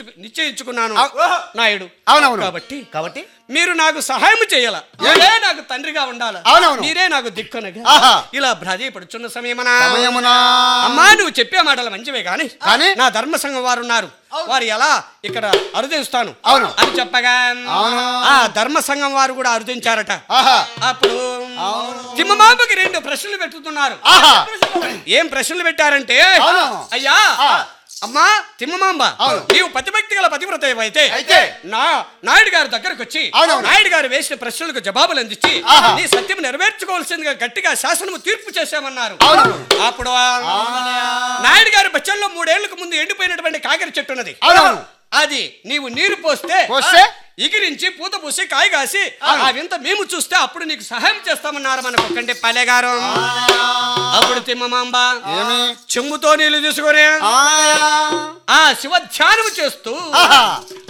నిశ్చ- నిశ్చయించుకున్నాను అవ్- నాయుడు అవునవును కాబట్టి కాబట్టి మీరు నాకు సహాయం చేయాల మీరే నాకు తండ్రిగా ఉండాల అవునవును. మీరే నాకు దిక్కునగా ఆహా. ఇలా ప్రాధేయపడుచున్న సమయమన సమయమునా అమ్మా నువ్వు చెప్పే మాటలు మంచివే గాని కానీ? నా ధర్మ సంఘం వారు ఉన్నారు వారు ఎలా ఇక్కడ అరుదిస్తాను అవును. అని చెప్పగా అవును. ఆ ధర్మ సంఘం వారు కూడా అరుదించారట ఆహా అప్పుడు తిమ్మమాంబకి రెండు ప్రశ్నలు పెట్టుతున్నారు ఆహా ఏం ప్రశ్నలు పెట్టారంటే అవును. అయ్యా ఆ. అమ్మా తిమ్మమాంబ అవును. నీవు పతిభక్తి గల పతివ్రత అయితే అయితే? నా నాయుడు గారి దగ్గరకు వచ్చి అవునవును. నాయుడు గారు వేసిన ప్రశ్నలకు జవాబులు అందించి ఆహా. నీ సత్యం నెరవేర్చుకోవాల్సిందిగా గట్టిగా శాసనము తీర్పు చేశామన్నారు అవును. అప్పుడు ఆ నాయుడు గారి బచ్చల్లో మూడేళ్లకు ముందు ఎండిపోయినటువంటి కాకర చెట్టు ఉన్నది అవునవును. అది నీవు నీరు పోస్తే పోస్తే? ఎగిరించి పూత పూసి కాయ కాసి ఆ వింత మేము చూస్తే అప్పుడు నీకు సహాయం చేస్తామన్నారు మన కుక్కంటి పల్లెగారు అప్పుడు తిమ్మమాంబ ఏమి? చెంబుతో నీళ్లు తీసుకొని ఆ ఆ శివ ధ్యానం చేస్తూ ఆహా